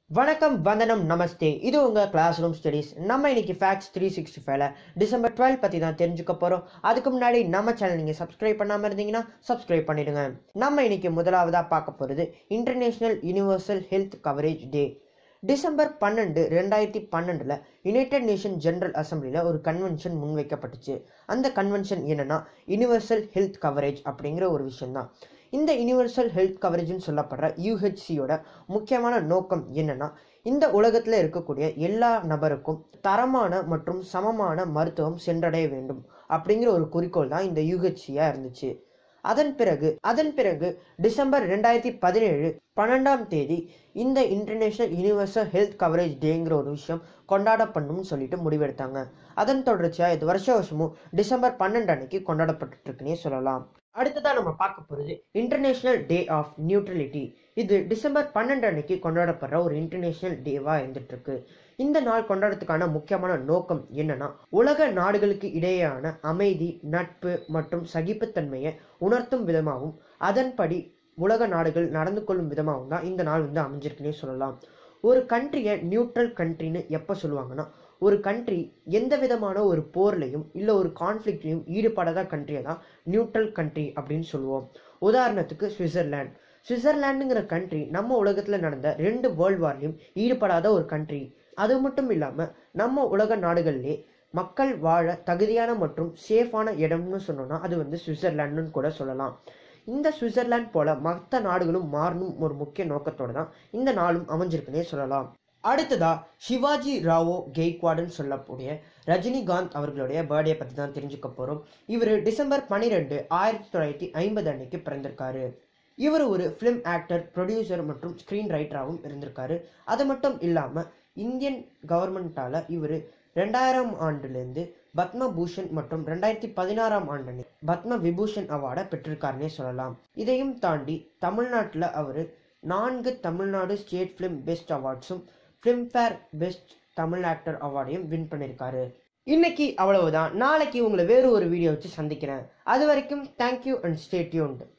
வணக்கம் வந்தனம் நமஸ்தே இது உங்கள் கிளாஸ் ரூம் ஸ்டடீஸ் நம்ம இன்னைக்கு ஃபேக்ட்ஸ் த்ரீ சிக்ஸ்டி ஃபைவ்ல டிசம்பர் டுவெல் பற்றி தான் தெரிஞ்சுக்க போகிறோம் அதுக்கு முன்னாடி நம்ம சேனல் நீங்கள் சப்ஸ்கிரைப் பண்ணாமல் இருந்தீங்கன்னா சப்ஸ்கிரைப் பண்ணிடுங்க நம்ம இன்னைக்கு முதலாவதாக பார்க்க போகிறது international universal health coverage day December பன்னெண்டு ரெண்டாயிரத்தி பன்னெண்டில் யுனைடெட் நேஷன் ஜெனரல் அசம்பிளியில் ஒரு கன்வென்ஷன் முன்வைக்கப்பட்டுச்சு அந்த கன்வென்ஷன் என்னன்னா யுனிவர்சல் ஹெல்த் கவரேஜ் அப்படிங்கிற ஒரு விஷயம்தான் இந்த யுனிவர்சல் ஹெல்த் கவரேஜ்னு சொல்லப்படுற யூஹெச்சியோட முக்கியமான நோக்கம் என்னன்னா இந்த உலகத்தில் இருக்கக்கூடிய எல்லா நபருக்கும் தரமான மற்றும் சமமான மருத்துவம் சென்றடைய வேண்டும் அப்படிங்கிற ஒரு குறிக்கோள் தான் இந்த யூஹெச்சியாக இருந்துச்சு அதன் பிறகு அதன் பிறகு டிசம்பர் ரெண்டாயிரத்தி பதினேழு பன்னெண்டாம் தேதி இந்த இன்டர்நேஷனல் யூனிவர்சல் ஹெல்த் கவரேஜ் டேங்கிற ஒரு விஷயம் கொண்டாடப்படணும்னு சொல்லிட்டு முடிவெடுத்தாங்க அதன் தொடர்ச்சியாக இது வருஷ வருஷமும் டிசம்பர் பன்னெண்டு அன்னைக்கு கொண்டாடப்பட்டு இருக்குன்னே சொல்லலாம் அடுத்ததாக நம்ம பார்க்க போகிறது இன்டர்நேஷ்னல் டே ஆஃப் நியூட்ரலிட்டி இது டிசம்பர் பன்னெண்டு அன்னைக்கு கொண்டாடப்படுற ஒரு இன்டர்நேஷ்னல் டேவாக இருந்துட்டு இருக்கு இந்த நாள் கொண்டாடத்துக்கான முக்கியமான நோக்கம் என்னன்னா உலக நாடுகளுக்கு இடையேயான அமைதி நட்பு மற்றும் சகிப்புத்தன்மையை உணர்த்தும் விதமாகவும் அதன்படி உலக நாடுகள் நடந்து கொள்ளும் விதமாகவும் தான் இந்த நாள் வந்து அமைஞ்சிருக்குன்னே சொல்லலாம் ஒரு கண்ட்ரியை நியூட்ரல் கண்ட்ரின்னு எப்போ சொல்லுவாங்கன்னா ஒரு கண்ட்ரி எந்த விதமான ஒரு போர்லையும் இல்லை ஒரு கான்ஃப்ளிக்ட்லையும் ஈடுபடாத கண்ட்ரியை தான் நியூட்ரல் கண்ட்ரி அப்படின்னு சொல்லுவோம் உதாரணத்துக்கு சுவிட்சர்லாந்து சுவிட்சர்லாண்டுங்கிற கண்ட்ரி நம்ம உலகத்தில் நடந்த ரெண்டு வேர்ல்டு வார்லையும் ஈடுபடாத ஒரு கண்ட்ரி அது மட்டும் இல்லாமல் நம்ம உலக நாடுகள்லே மக்கள் வாழ தகுதியான மற்றும் சேஃபான இடம்னு சொன்னோம்னா அது வந்து சுவிட்சர்லாண்டுன்னு கூட சொல்லலாம் இந்த சுவிட்சர்லாந்து போல மற்ற நாடுகளும் மாறணும் ஒரு முக்கிய நோக்கத்தோடு தான் இந்த நாளும் அமைஞ்சிருக்குன்னே சொல்லலாம் அடுத்ததா சிவாஜி ராவோ கெய்க்வாடுன்னு சொல்லக்கூடிய ரஜினிகாந்த் அவர்களுடைய பர்த்டே பற்றி தான் தெரிஞ்சுக்க போகிறோம் இவர் டிசம்பர் பன்னிரெண்டு ஆயிரத்தி தொள்ளாயிரத்தி ஐம்பது அன்னைக்கு பிறந்திருக்காரு இவர் ஒரு ஃபிலிம் ஆக்டர் ப்ரொடியூசர் மற்றும் ஸ்க்ரீன் ரைட்டராகவும் இருந்திருக்காரு அது மட்டும் இல்லாமல் இந்தியன் கவர்மெண்ட்டால் இவர் ரெண்டாயிரம் ஆண்டுலேருந்து பத்ம பூஷன் மற்றும் ரெண்டாயிரத்தி பதினாறாம் ஆண்டு பத்ம விபூஷன் அவார்டை பெற்றிருக்காருன்னே சொல்லலாம் இதையும் தாண்டி தமிழ்நாட்டில் அவர் நான்கு தமிழ்நாடு ஸ்டேட் ஃபிலிம் பெஸ்ட் அவார்ட்ஸும் ஃபிலிம்ஃபேர் பெஸ்ட் தமிழ் ஆக்டர் அவார்டையும் வின் பண்ணியிருக்காரு இன்னைக்கு அவ்வளவுதான் நாளைக்கு உங்களை வேறு ஒரு வீடியோ வச்சு சந்திக்கிறேன் அது வரைக்கும் தேங்க்யூ அண்ட் ஸ்டே டியூன்ட்